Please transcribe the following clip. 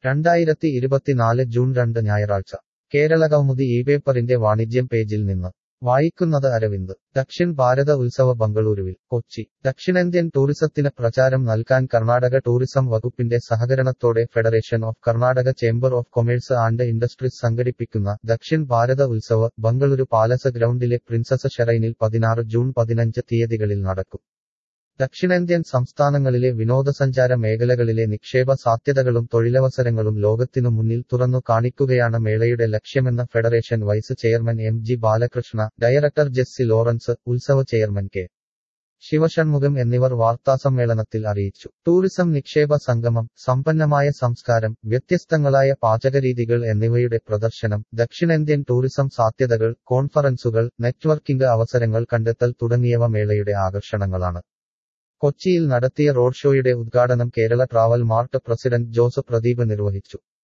രണ്ടായിരത്തി ഇരുപത്തിനാല് ജൂൺ രണ്ട് ഞായറാഴ്ച കേരളകൗമുദി ഈ പേപ്പറിന്റെ വാണിജ്യം പേജിൽ നിന്ന് വായിക്കുന്നത് അരവിന്ദ് ദക്ഷിൺ ഭാരത ഉത്സവ ബംഗളൂരുവിൽ കൊച്ചി ദക്ഷിണേന്ത്യൻ ടൂറിസത്തിന് പ്രചാരം നൽകാൻ കർണാടക ടൂറിസം വകുപ്പിന്റെ സഹകരണത്തോടെ federation of Karnataka chamber of commerce and industries സംഘടിപ്പിക്കുന്ന ദക്ഷിൺ ഭാരത ഉത്സവ് ബംഗളൂരു പാലസ ഗ്രൗണ്ടിലെ പ്രിൻസസ് ഷെറൈനിൽ പതിനാറ് ജൂൺ പതിനഞ്ച് തീയതികളിൽ നടക്കും ദക്ഷിണേന്ത്യൻ സംസ്ഥാനങ്ങളിലെ വിനോദസഞ്ചാര മേഖലകളിലെ നിക്ഷേപ സാധ്യതകളും തൊഴിലവസരങ്ങളും ലോകത്തിനു മുന്നിൽ തുറന്നു കാണിക്കുകയാണ് മേളയുടെ ലക്ഷ്യമെന്ന് federation vice chairman M G Balakrishna director Jessie Lawrence Utsav chairman K Shivashanmugam എന്നിവർ വാർത്താസമ്മേളനത്തിൽ അറിയിച്ചു ടൂറിസം നിക്ഷേപ സംഗമം സമ്പന്നമായ സംസ്കാരം വ്യത്യസ്തങ്ങളായ പാചകരീതികൾ എന്നിവയുടെ പ്രദർശനം ദക്ഷിണേന്ത്യൻ ടൂറിസം സാധ്യതകൾ കോൺഫറൻസുകൾ നെറ്റ്വർക്കിംഗ് അവസരങ്ങൾ കണ്ടെത്തൽ തുടങ്ങിയവ മേളയുടെ ആകർഷണങ്ങളാണ് കൊച്ചിയിൽ നടത്തിയ റോഡ് ഷോയുടെ ഉദ്ഘാടനം Kerala travel mart president Jose Pradeep നിർവഹിച്ചു